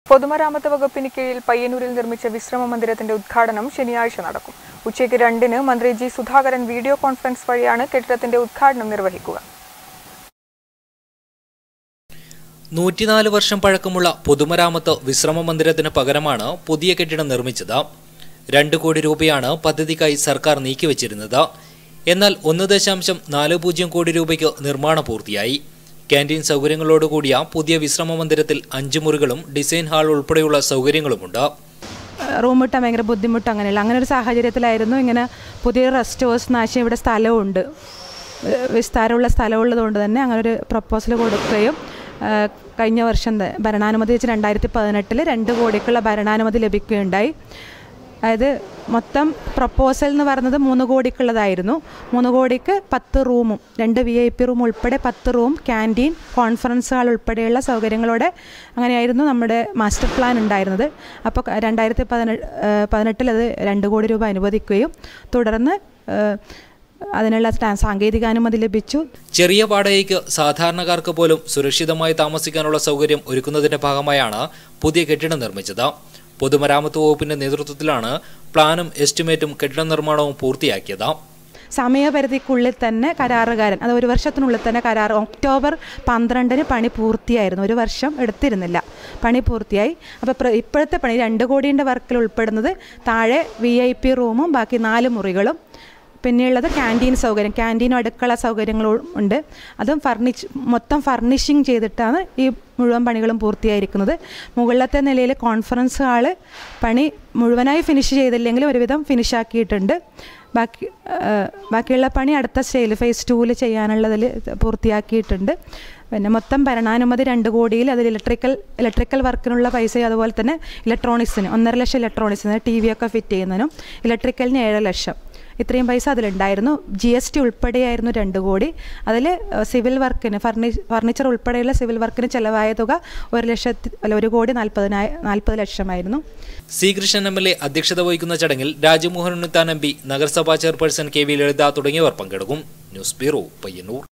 പൊതുമരാമത്ത് വകുപ്പിന് കീഴിൽ പയ്യന്നൂരിൽ നിർമ്മിച്ച വിശ്രമ മന്ദിരത്തിന്റെ ഉദ്ഘാടനം ശനിയാഴ്ച നടക്കും ഉച്ചയ്ക്ക് രണ്ടിന് മന്ത്രി ജി സുധാകരൻ വീഡിയോ കോൺഫറൻസ് വഴിയാണ് കെട്ടിടത്തിന്റെ ഉദ്ഘാടനം നിർവഹിക്കുക നൂറ്റിനാല് വർഷം പഴക്കമുള്ള പൊതുമരാമത്ത് വിശ്രമ മന്ദിരത്തിന് പകരമാണ് പുതിയ കെട്ടിടം നിർമ്മിച്ചത് രണ്ട് കോടി രൂപയാണ് പദ്ധതിക്കായി സർക്കാർ നീക്കിവച്ചിരുന്നത് എന്നാൽ ഒന്ന് ദശാംശം നാല് പൂജ്യം കോടി രൂപയ്ക്ക് നിർമ്മാണം പൂർത്തിയായി ക്യാൻറ്റീൻ സൗകര്യങ്ങളോടുകൂടിയ പുതിയ വിശ്രമ മന്ദിരത്തിൽ അഞ്ച് മുറികളും ഡിസൈൻ ഹാൾ ഉൾപ്പെടെയുള്ള സൗകര്യങ്ങളുമുണ്ട് റൂം കിട്ടാൻ ഭയങ്കര ബുദ്ധിമുട്ട് അങ്ങനെയുള്ള അങ്ങനെ ഒരു സാഹചര്യത്തിലായിരുന്നു ഇങ്ങനെ പുതിയ റെസ്റ്റ് ഹൗസ് നാശം ഇവിടെ സ്ഥലമുണ്ട് ഏഹ് വിസ്താരമുള്ള സ്ഥലമുള്ളത് കൊണ്ട് തന്നെ അങ്ങനെ ഒരു പ്രപ്പോസൽ കൊടുക്കുകയും ഏഹ് കഴിഞ്ഞ വർഷം ത- ഭരണാനുമതി വെച്ച് രണ്ടായിരത്തി പതിനെട്ടിൽ രണ്ട് കോടിക്കുള്ള ഭരണാനുമതി ലഭിക്കുകയുണ്ടായി അതായത് മൊത്തം പ്രപ്പോസൽ എന്ന് പറയുന്നത് മൂന്ന് കോടിക്കുള്ളതായിരുന്നു മൂന്ന് കോടിക്ക് പത്ത് റൂമും രണ്ട് വി ഐ പി റൂം ഉൾപ്പെടെ പത്ത് റൂം ക്യാൻറ്റീൻ കോൺഫറൻസ് ഹാൾ ഉൾപ്പെടെയുള്ള സൗകര്യങ്ങളോടെ അങ്ങനെയായിരുന്നു നമ്മുടെ മാസ്റ്റർ പ്ലാൻ ഉണ്ടായിരുന്നത് അപ്പോൾ ക- രണ്ടായിരത്തി പതിനെട്ട് പതിനെട്ടിൽ അത് രണ്ട് കോടി രൂപ അനുവദിക്കുകയും തുടർന്ന് ഏഹ്, അതിനുള്ള സ്റ്റാ- സാങ്കേതികാനുമതി ലഭിച്ചു ചെറിയ വാടകയ്ക്ക് സാധാരണക്കാർക്ക് പോലും സുരക്ഷിതമായി താമസിക്കാനുള്ള സൗകര്യം ഒരുക്കുന്നതിന്റെ ഭാഗമായാണ് പുതിയ കെട്ടിടം നിർമ്മിച്ചത് പൊതുമരാമത്ത് വകുപ്പിന്റെ നേതൃത്വത്തിലാണ് പ്ലാനും എസ്റ്റിമേറ്റും കെട്ടിട നിർമ്മാണവും പൂർത്തിയാക്കിയത് സമയപരിധിക്കുള്ളിൽ തന്നെ കരാറുകാരൻ അത് ഒരു വർഷത്തിനുള്ളിൽ തന്നെ കരാർ ഒക്ടോബർ പന്ത്രണ്ടിന് പണി പൂർത്തിയായിരുന്നു ഒരു വർഷം എടുത്തിരുന്നില്ല പണി പൂർത്തിയായി അപ്പോൾ പ്ര- ഇപ്പോഴത്തെ പണി രണ്ട് കോടിയുടെ വർക്കിൽ ഉൾപ്പെടുന്നത് താഴെ വി ഐ പി റൂമും ബാക്കി നാല് മുറികളും പിന്നെയുള്ളത് ക്യാൻറ്റീൻ സൗകര്യം ക്യാൻറ്റീനും അടുക്കള സൗകര്യങ്ങളും ഉണ്ട് അതും ഫർണിച്ച് മൊത്തം ഫർണിഷിങ് ചെയ്തിട്ടാണ് ഈ മുഴുവൻ പണികളും പൂർത്തിയായിരിക്കുന്നത് മുകളിലത്തെ നിലയിൽ കോൺഫറൻസ് ഹാള് പണി മുഴുവനായി ഫിനിഷ് ചെയ്തില്ലെങ്കിലും ഒരുവിധം ഫിനിഷ് ആക്കിയിട്ടുണ്ട് ബാക്കി ആ, ബാക്കിയുള്ള പണി അടുത്ത സ്റ്റേയിൽ ഫേസ് ടൂവിൽ ചെയ്യാനുള്ളതിൽ പൂർത്തിയാക്കിയിട്ടുണ്ട് പിന്നെ മൊത്തം ഭരണാനുമതി രണ്ട് കോടിയിൽ അതിൽ ഇലക്ട്രിക്കൽ ഇലക്ട്രിക്കൽ വർക്കിനുള്ള പൈസയും അതുപോലെ തന്നെ ഇലക്ട്രോണിക്സിന് ഒന്നര ലക്ഷം ഇലക്ട്രോണിക്സിന് ടി വി ഒക്കെ ഫിറ്റ് ചെയ്യുന്നതിനും ഇലക്ട്രിക്കലിന് ഏഴ് ലക്ഷം ഇത്രയും പൈസ അതിലുണ്ടായിരുന്നു ജി എസ് ടി ഉൾപ്പെടെയായിരുന്നു രണ്ട് കോടി അതിൽ സിവിൽ വർക്കിന് ഫർണി ഫർണിച്ചർ ഉൾപ്പെടെയുള്ള സിവിൽ വർക്കിന് ചിലവായ തുക ഒരു ലക്ഷത്തി അല്ല ഒരു കോടി നാൽപ്പതിനായ നാൽപ്പത് ലക്ഷമായിരുന്നു C Krishnan M L A അധ്യക്ഷത വഹിക്കുന്ന ചടങ്ങിൽ രാജ്മോഹൻ ഉണ്ണിത്താൻ എം പി നഗരസഭാ ചെയർപേഴ്സൺ കെ വി ലളിത തുടങ്ങിയവർ പങ്കെടുക്കും ന്യൂസ് ബ്യൂറോ പയ്യന്നൂർ